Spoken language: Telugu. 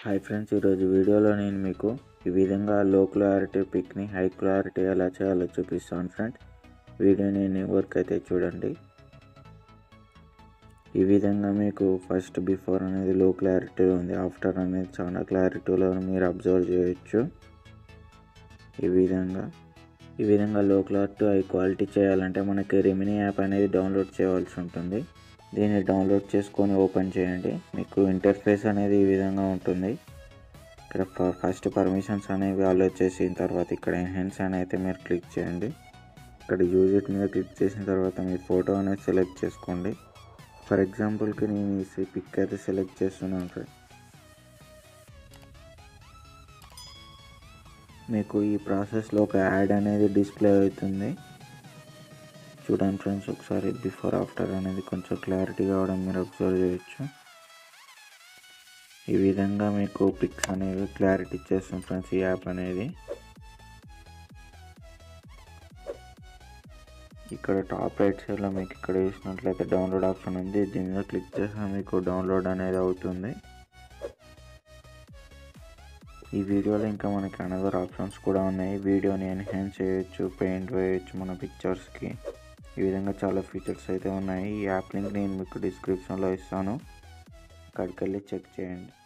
హాయ్ ఫ్రెండ్స్ ఈరోజు వీడియోలో నేను మీకు ఈ విధంగా లో క్లారిటీ పిక్ని హై క్లారిటీ ఎలా చేయాలో చూపిస్తాను ఫ్రెండ్స్ వీడియోని ఎన్ని వరకు అయితే చూడండి ఈ విధంగా మీకు ఫస్ట్ బిఫోర్ అనేది లో క్లారిటీలో ఉంది ఆఫ్టర్ అనేది చాలా క్లారిటీలో మీరు అబ్జర్వ్ చేయొచ్చు ఈ విధంగా ఈ విధంగా లో క్లారిటీ హై క్వాలిటీ చేయాలంటే మనకి రెమినీ యాప్ అనేది డౌన్లోడ్ చేయవలసి ఉంటుంది దీన్ని డౌన్లోడ్ చేసుకొని ఓపెన్ చేయండి మీకు ఇంటర్ఫేస్ అనేది ఈ విధంగా ఉంటుంది ఇక్కడ ఫస్ట్ పర్మిషన్స్ అనేవి అలో చేసిన తర్వాత ఇక్కడ ఎన్హెన్స్ అని అయితే మీరు క్లిక్ చేయండి ఇక్కడ యూజ్ ఇట్ మీద క్లిక్ చేసిన తర్వాత మీ ఫోటో అనేది సెలెక్ట్ చేసుకోండి ఫర్ ఎగ్జాంపుల్కి నేను ఈ పిక్ అయితే సెలెక్ట్ చేస్తున్నాను ఫ్రెండ్ మీకు ఈ ప్రాసెస్లో ఒక యాడ్ అనేది డిస్ప్లే అవుతుంది చూడండి ఫ్రెండ్స్ ఒకసారి బిఫోర్ ఆఫ్టర్ అనేది కొంచెం క్లారిటీ కావడం మీరు అబ్జర్వ్ చేయొచ్చు ఈ విధంగా మీకు పిక్స్ అనేవి క్లారిటీ ఇచ్చేస్తుంది ఫ్రెండ్స్ ఈ యాప్ అనేది ఇక్కడ టాప్ రైట్ సైడ్లో మీకు ఇక్కడ చూసినట్లయితే డౌన్లోడ్ ఆప్షన్ ఉంది దీని మీద క్లిక్ చేస్తే మీకు డౌన్లోడ్ అనేది అవుతుంది ఈ వీడియోలో ఇంకా మనకి అనదర్ ఆప్షన్స్ కూడా ఉన్నాయి వీడియోని ఎన్హాన్స్ చేయొచ్చు పెయింట్ వేయచ్చు మన పిక్చర్స్కి ఈ విధంగా చాలా ఫీచర్స్ అయితే ఉన్నాయి ఈ యాప్ లింక్ నేను మీకు డిస్క్రిప్షన్లో ఇస్తాను అక్కడికి వెళ్ళి చెక్ చేయండి